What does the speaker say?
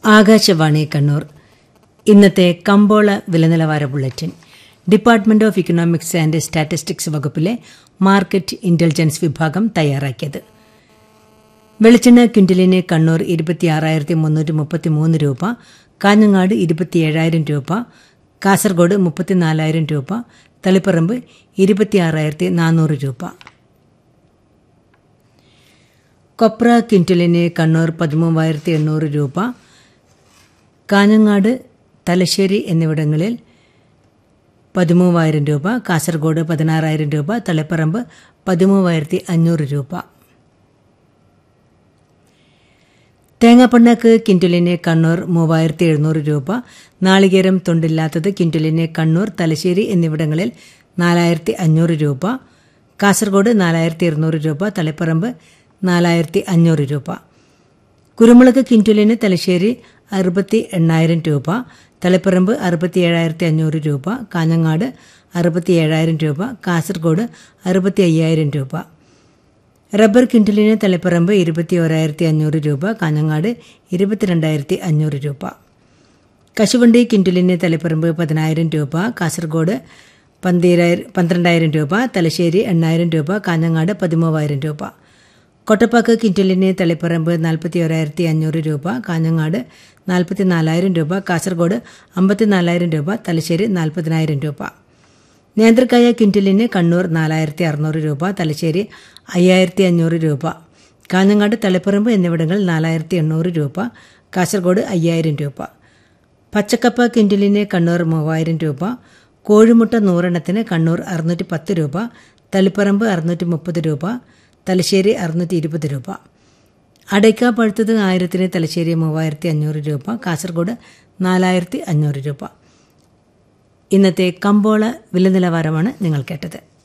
ആകാശവാണി കണ്ണൂർ ഇന്നത്തെ കമ്പോള വിലനിലവാര bulletin department of economics and statistics വകുപ്പിലെ മാർക്കറ്റ് ഇന്റലിജൻസ് വിഭാഗം തയ്യാറാക്കിയത് വെളിച്ചെണ്ണ ക്വിന്റലിന് കണ്ണൂർ ഇരുപത്തിയാറായിരത്തി മുന്നൂറ്റി മുപ്പത്തി മൂന്ന് രൂപ കാഞ്ഞങ്ങാട് ഇരുപത്തിയേഴായിരം രൂപ കാസർഗോഡ് മുപ്പത്തിനാലായിരം രൂപ തളിപ്പറമ്പ് ഇരുപത്തിയാറായിരത്തി നാനൂറ് രൂപ കൊപ്ര ക്വിന്റലിന് കണ്ണൂർ പതിമൂവായിരത്തി എണ്ണൂറ് രൂപ കാഞ്ഞങ്ങാട് തലശ്ശേരി എന്നിവിടങ്ങളിൽ പതിമൂവായിരം രൂപ കാസർഗോഡ് പതിനാറായിരം രൂപ തളിപ്പറമ്പ് പതിമൂവായിരത്തി അഞ്ഞൂറ് രൂപ തേങ്ങാപ്പണ്ണാക്ക് കിൻറ്റുലിന് കണ്ണൂർ മൂവായിരത്തി എഴുന്നൂറ് രൂപ നാളികേരം തൊണ്ടില്ലാത്തത് കിൻറ്റുലിന് കണ്ണൂർ തലശ്ശേരി എന്നിവിടങ്ങളിൽ നാലായിരത്തി അഞ്ഞൂറ് രൂപ കാസർഗോഡ് നാലായിരത്തി ഇരുന്നൂറ് രൂപ തളിപ്പറമ്പ് നാലായിരത്തി അഞ്ഞൂറ് രൂപ കുരുമുളക് കിൻറ്റുലിന് തലശ്ശേരി അറുപത്തി എണ്ണായിരം രൂപ തളിപ്പറമ്പ് അറുപത്തി ഏഴായിരത്തി അഞ്ഞൂറ് രൂപ കാഞ്ഞങ്ങാട് അറുപത്തി ഏഴായിരം രൂപ കാസർഗോഡ് അറുപത്തി അയ്യായിരം രൂപ റബ്ബർ കിൻഡലിന് തളിപ്പറമ്പ് ഇരുപത്തി ഓരായിരത്തി അഞ്ഞൂറ് രൂപ കാഞ്ഞങ്ങാട് ഇരുപത്തിരണ്ടായിരത്തി അഞ്ഞൂറ് രൂപ കശുവണ്ടി കിൻഡലിന് തളിപ്പറമ്പ് പതിനായിരം രൂപ കാസർഗോഡ് പന്തീരായിരം പന്ത്രണ്ടായിരം രൂപ തലശ്ശേരി എണ്ണായിരം രൂപ കാഞ്ഞങ്ങാട് പതിമൂവായിരം രൂപ കൊട്ടപ്പാക്ക് കിൻഡലിന് തളിപ്പറമ്പ് നാൽപ്പത്തി ഓരായിരത്തി അഞ്ഞൂറ് രൂപ കാഞ്ഞങ്ങാട് നാൽപ്പത്തി നാലായിരം രൂപ കാസർഗോഡ് അമ്പത്തിനാലായിരം രൂപ തലശ്ശേരി നാൽപ്പതിനായിരം രൂപ നേന്ത്രക്കായ ക്വിൻ്റലിന് കണ്ണൂർ നാലായിരത്തി അറുന്നൂറ് രൂപ തലശ്ശേരി അയ്യായിരത്തി അഞ്ഞൂറ് രൂപ കാഞ്ഞങ്ങാട് തളിപ്പറമ്പ് എന്നിവിടങ്ങളിൽ നാലായിരത്തി എണ്ണൂറ് രൂപ കാസർഗോഡ് അയ്യായിരം രൂപ പച്ചക്കപ്പ ക്വിൻ്റലിന് കണ്ണൂർ മൂവായിരം രൂപ കോഴിമുട്ട നൂറെണ്ണത്തിന് കണ്ണൂർ അറുന്നൂറ്റി പത്ത് രൂപ തളിപ്പറമ്പ് അറുന്നൂറ്റി മുപ്പത് രൂപ തലശ്ശേരി അറുന്നൂറ്റി ഇരുപത് രൂപ അടയ്ക്ക പഴുത്തത് ആയിരത്തിന് തലശ്ശേരി മൂവായിരത്തി അഞ്ഞൂറ് രൂപ കാസർഗോഡ് നാലായിരത്തി അഞ്ഞൂറ് രൂപ ഇന്നത്തെ കമ്പോള വില നിലവാരമാണ് നിങ്ങൾ കേട്ടത്